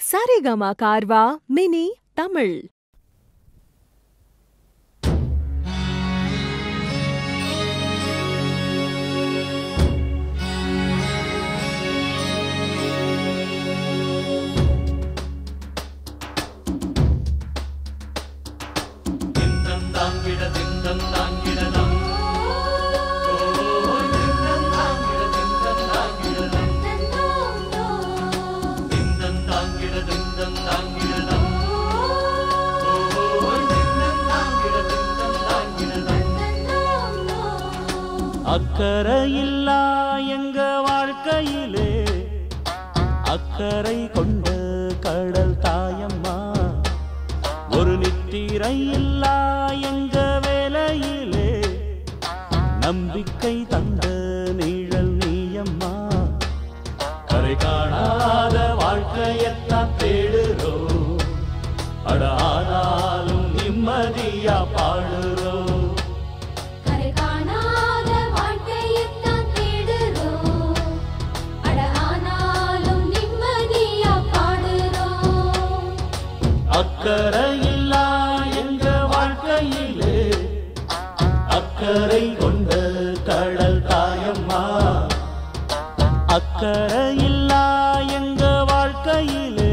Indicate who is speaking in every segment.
Speaker 1: Saregama Carvaan mini Tamil
Speaker 2: திந்தம் தாங்கிட திந்தம் தாங்கிடலம் ஓ திந்தம் தாங்கிட திந்தம் தாங்கிடலம் திந்தம் தாங்கிட திந்தம் தாங்கிடலம் ஓ திந்தம் தாங்கிட திந்தம் தாங்கிடலம்
Speaker 3: அக்கறையில்லா எங்க வாழ்க்கையிலே அக்கறை கொண்ட கடல் தாயம்மா ஒரு நித்திரை இல்லா எங்க வேலையிலே நம்பிக்கை தந்த நிழல் நீயம்மா கரை காணாத வாழ்க்கையத்தான் தேடுறோம் அட ஆனாலும் நிம்மதியா பாடுறோம்
Speaker 4: கரை காணாத வாழ்க்கையைத்தான் தேடுறோம். அட ஆனாலும் நிம்மதியா பாடுறோம்.
Speaker 3: அக்கறையில்லா எங்க வாழ்க்கையிலே அக்கறை கொண்ட கடல் தாயம்மா அக்கறையில்லா எங்க வாழ்க்கையிலே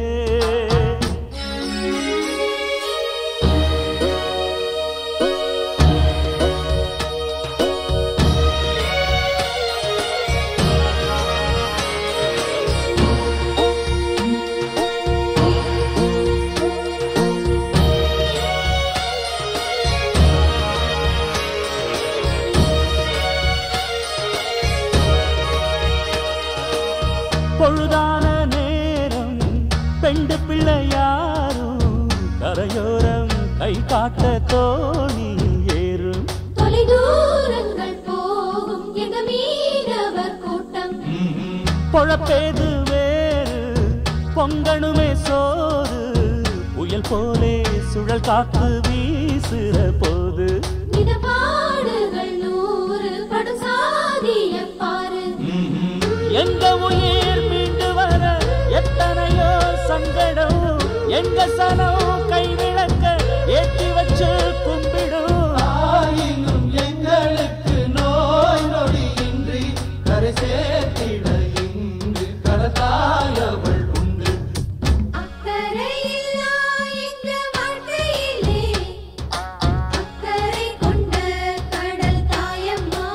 Speaker 3: பொழுதான நேரம் பெண்டு பிள்ளையாரும் கரையோரம் கை காட்ட தோணி ஏறும்
Speaker 4: தொலைதூரங்கள் போகும் எங்க மீனவர் கூட்டம்
Speaker 3: பொழப்பேது வேறு பொங்கணுமே சோறு புயல் போலே சுழல் காத்து வீசுற போது
Speaker 4: மிதப்பாடுகள் நூறு படும் சாதிய பாரு
Speaker 3: எங்க உயிர் மீண்டு வர எத்தனையோ சங்கடம் எங்க சனம் கைவிளக்க ஏற்றி வச்சு கும்பிடும்
Speaker 2: ஆயினும் எங்களுக்கு நோய் நொடி இன்றி கரை சேர்த்திட இங்கு கடத்தாயவள் உண்டு
Speaker 4: அக்கறையில்லா எங்க வாழ்க்கையிலே அக்கறை கொண்ட கடல் தாயம்மா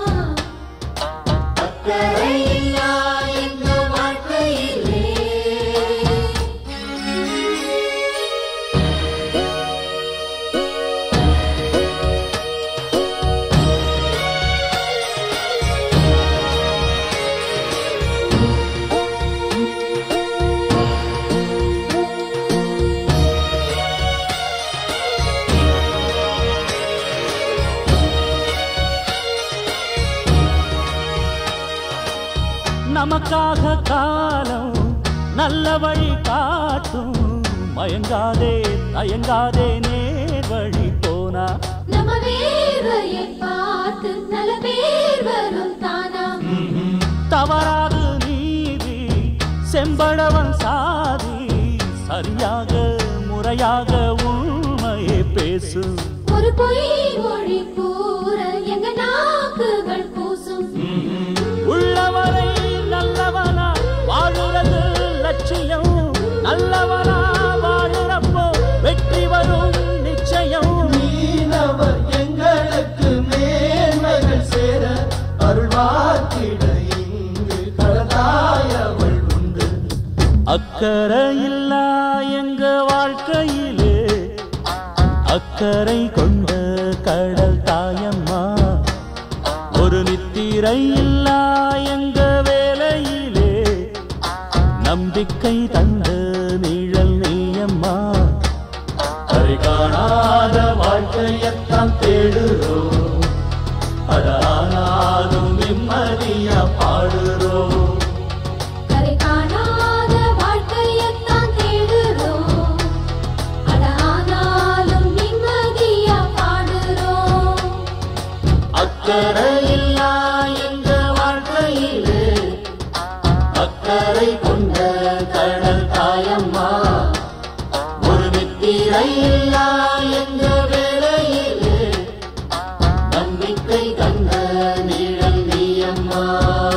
Speaker 4: அக்கறையில்லா எங்க வாழ்க்கையிலே
Speaker 3: நமக்காக காலம் நல்ல வழி காட்டும் மயங்காதே தயங்காதே நேர் வழி போனா
Speaker 4: நம்ம வேர்வையை பார்த்து நல்ல பேர் வரும் தானா
Speaker 3: தவறாது நீதி செம்படவன் சாதி சரியாக முறையாக உண்மையை பேசு
Speaker 4: ஒரு பொய் மொழி கூற எங்க நாக்குகள் கூசும்
Speaker 3: உள்ளவரை நல்லவனா வாழுறது லட்சியம் நல்லவனா வாழுறப்போ வெற்றி வரும் நிச்சயம்
Speaker 2: மீனவர் எங்களுக்கு மேன்மைகள் சேர அருள்வாக்கிட இங்கு கடத்தாயவள் உண்டு
Speaker 3: அக்கறையில்லா எங்க வாழ்க்கையிலே அக்கறை கொண்ட கடல் தாயம்மா ஒரு நித்திரை இல்லா எங்க வேலையிலே நம்பிக்கை தந்த நிழல் நீயம்மா கரை காணாத வாழ்க்கையத்தான் தேடுறோம் அட ஆனாலும் நிம்மதியா பாடுறோம்
Speaker 4: கரை காணாத வாழ்க்கையைத்தான் தேடுறோம் அட ஆனாலும் நிம்மதியா பாடுறோம்
Speaker 3: அக்கறையில்லா எங்க வாழ்க்கையிலே அக்கறை கொண்ட கடல் தாயம்மா
Speaker 2: நித்திரையில்லா எங்க வேளையிலே நம்பிக்கை தந்த நிழல் நீயம்மா